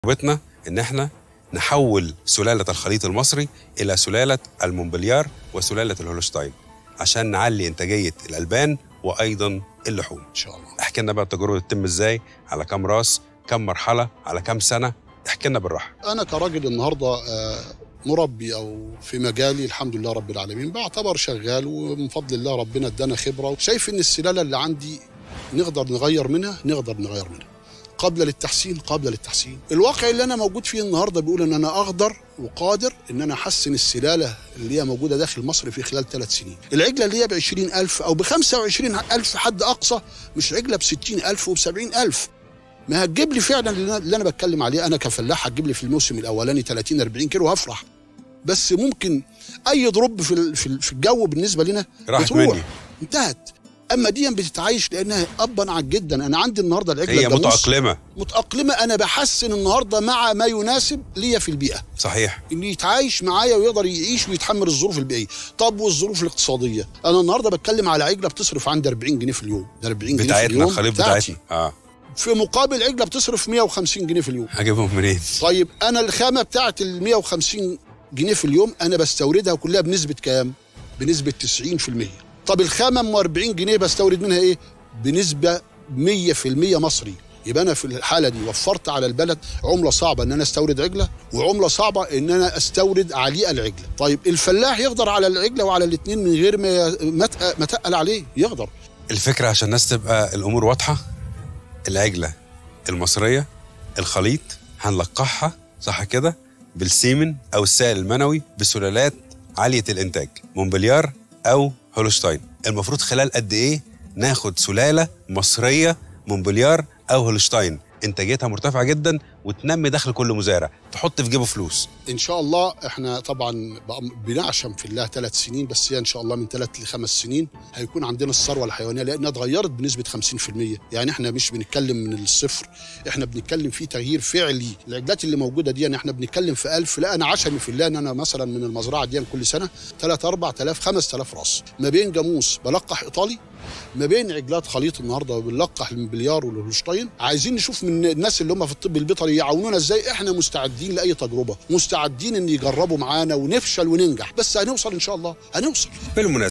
تجربتنا ان احنا نحول سلاله الخليط المصري الى سلاله المونبليار وسلاله الهولشتاين عشان نعلي انتاجيه الالبان وايضا اللحوم ان شاء الله احكي لنا بقى التجربه تتم ازاي على كام راس كام مرحله على كام سنه احكي لنا بالراحه انا كراجل النهارده آه، مربي او في مجالي الحمد لله رب العالمين بعتبر شغال ومن فضل الله ربنا ادانا خبره وشايف ان السلاله اللي عندي نقدر نغير منها نقدر نغير منها قابله للتحسين قابله للتحسين الواقع اللي انا موجود فيه النهارده بيقول ان انا اقدر وقادر ان انا احسن السلاله اللي هي موجوده داخل مصر في خلال ثلاث سنين العجله اللي هي ب 20000 او ب 25000 حد اقصى مش عجله ب 60000 وب 70000 ما هتجيب لي فعلا اللي أنا- اللي انا بتكلم عليه انا كفلاح هتجيب لي في الموسم الاولاني 30 40 كيلو هفرح بس ممكن اي ضرب في ال- في ال- في الجو بالنسبه لنا راحت بتروح. مني. انتهت اما دي بتتعايش لانها ابا عن جدا انا عندي النهارده العجله هي الجاموس متاقلمه متاقلمه انا بحسن النهارده مع ما يناسب ليا في البيئه صحيح اللي يتعايش معايا ويقدر يعيش ويتحمل الظروف البيئيه طب والظروف الاقتصاديه انا النهارده بتكلم على عجله بتصرف عندي 40 جنيه في اليوم ده 40 جنيه في بتاعتنا اليوم الخليط بتاعتي. بتاعتنا اه في مقابل عجله بتصرف 150 جنيه في اليوم هجيبهم منين طيب انا الخامه بتاعت ال 150 جنيه في اليوم انا بستوردها كلها بنسبه كام؟ بنسبه 90% طب الخامه ام 40 جنيه بستورد منها ايه؟ بنسبه 100% مصري يبقى انا في الحاله دي وفرت على البلد عمله صعبه ان انا استورد عجله وعمله صعبه ان انا استورد عليقه العجله طيب الفلاح يقدر على العجله وعلى الاثنين من غير ما ما تق- ما تقل عليه يقدر الفكره عشان الناس تبقى الامور واضحه العجله المصريه الخليط هنلقحها صح كده بالسيمن او السائل المنوي بسلالات عاليه الانتاج مونبليار او هولشتاين المفروض خلال قد ايه ناخد سلاله مصريه مونبليار او هولشتاين انتاجيتها مرتفعه جدا وتنمي دخل كل مزارع تحط في جيبه فلوس ان شاء الله احنا طبعا بأم- بنعشم في الله ثلاث سنين بس هي ان شاء الله من ثلاث لخمس سنين هيكون عندنا الثروه الحيوانيه لانها اتغيرت بنسبه 50% يعني احنا مش بنتكلم من الصفر احنا بنتكلم في تغيير فعلي العجلات اللي موجوده دي يعني احنا بنتكلم في 1000 لا انا عشمي في الله ان انا مثلا من المزرعه دي كل سنه 3 4000 5000 راس ما بين جاموس بلقح ايطالي ما بين عجلات خليط النهارده بنلقح المليار والهولشتاين عايزين نشوف من الناس اللي هم في الطب البيطري يعاونونا ازاي احنا مستعدين لاي تجربه مستعدين ان يجربوا معانا ونفشل وننجح بس هنوصل ان شاء الله هنوصل بالمناسبه